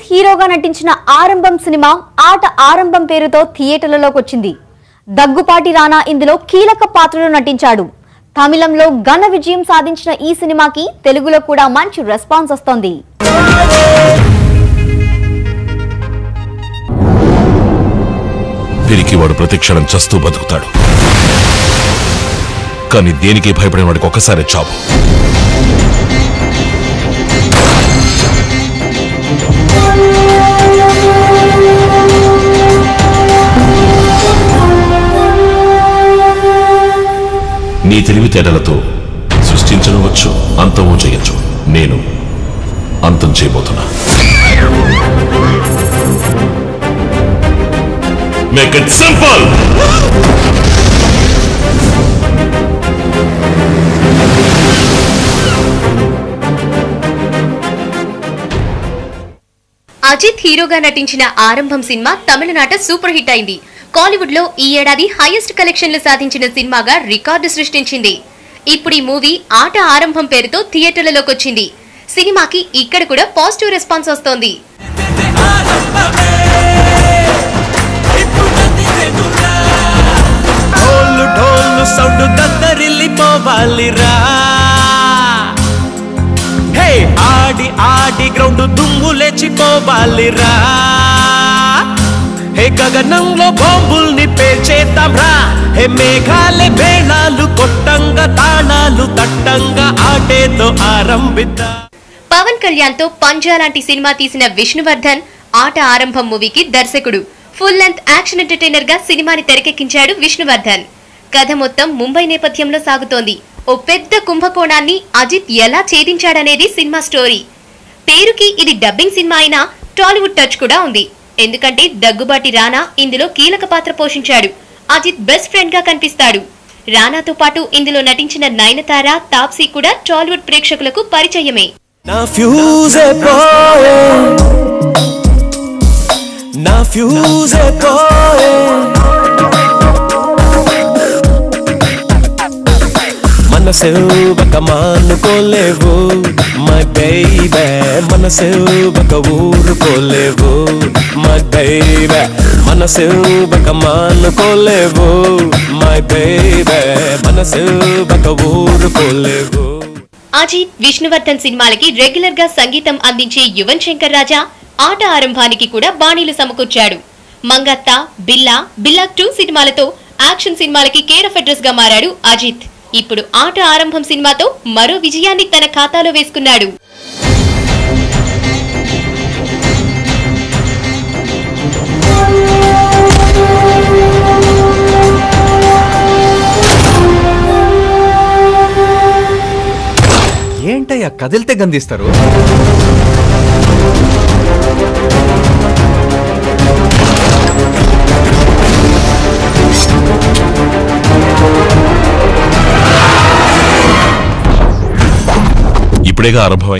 అజిత్ హీరోగా నటించిన ఆరంభం సినిమా ఆట ఆరంభం పేరుతో థియేటర్లలోకి వచ్చింది దగ్గుపాటి రానా ఇందులో కీలక పాత్రలో నటించాడు తమిళంలో ఘన విజయం సాధించిన ఈ సినిమాకి తెలుగులో కూడా మంచి రెస్పాన్స్ వస్తోంది పిరికివాడు ప్రతిక్షణం చస్తూ బతుకుతాడు కానీ దేనికి భయపడిన వాడికి ఒక్కసారి చావు నీ తెలివితేటలతో సృష్టించవచ్చు అంతమూ చేయొచ్చు నేను అంతం చేయబోతున్నా మేక్ ఇట్ సింపుల్ అజిత్ హీరోగా నటించిన ఆరంభం సినిమా తమిళనాట సూపర్ హిట్ అయింది కాలీవుడ్ లో ఈ ఏడాది హైయెస్ట్ కలెక్షన్లు సాధించిన సినిమాగా రికార్డు సృష్టించింది ఇప్పుడు ఈ మూవీ ఆట ఆరంభం పేరుతో థియేటర్లలోకి వచ్చింది సినిమాకి ఇక్కడ కూడా పాజిటివ్ రెస్పాన్స్ వస్తోంది ఢోలు ఢోలు సౌండ్ దద్దరిల్లిపోవాలిరా హే ఆడి ఆడి గ్రౌండ్ దుమ్ము లేచిపోవాలిరా హే గగనంలో బాంబుల్ని పేల్చేద్దాం రా హే మేఘాలే వేళాలు కొట్టంగా తాళాలు తట్టంగా ఆటేదో ఆరంభిద్దాం పవన్ కళ్యాణ్ తో పంజా లాంటి సినిమా తీసిన విష్ణువర్ధన్ ఆట ఆరంభం మూవీకి దర్శకుడు ఫుల్ లెంత్ యాక్షన్ ఎంటర్టైనర్ గా సినిమాని తెరకెక్కించాడు విష్ణువర్ధన్ కథ మొత్తం ముంబై నేపథ్యంలో సాగుతోంది ఓ పెద్ద కుంభకోణాన్ని అజిత్ ఎలా ఛేదించాడనేది సినిమా స్టోరీ పేరుకి ఇది డబ్బింగ్ సినిమా అయినా టాలీవుడ్ టచ్ కూడా ఉంది ఎందుకంటే దగ్గుబాటి రానా ఇందులో కీలక పాత్ర పోషించాడు అజిత్ బెస్ట్ ఫ్రెండ్ గా కనిపిస్తాడు రానాతో పాటు ఇందులో నటించిన నయనతార తాప్సీ కూడా టాలీవుడ్ ప్రేక్షకులకు పరిచయమే నా ఫ్యూజే పోయే నా ఫ్యూజే పోయే మనసు ఒక మానుకోలేవు మై బేబే మనసు ఒక ఊరుకోలేవు మై బేబే మనసు ఒక మానుకోలేవు మై బేబే మనసు ఒక ఊరుకోలేవు అజిత్ విష్ణువర్ధన్ సినిమాలకి రెగ్యులర్ గా సంగీతం అందించే యువన్ శంకర్ రాజా ఆట ఆరంభానికి కూడా బాణీలు సమకూర్చాడు మంగత్త బిల్లా బిల్లా టూ సినిమాలతో యాక్షన్ సినిమాలకి కేర్ ఆఫ్ అడ్రస్ గా మారాడు అజిత్ ఇప్పుడు ఆట ఆరంభం సినిమాతో మరో విజయాన్ని తన ఖాతాలో వేసుకున్నాడు ఏంటయ్యా కదిలితే గంధిస్తారు ఇప్పుడేగా ఆరంభమై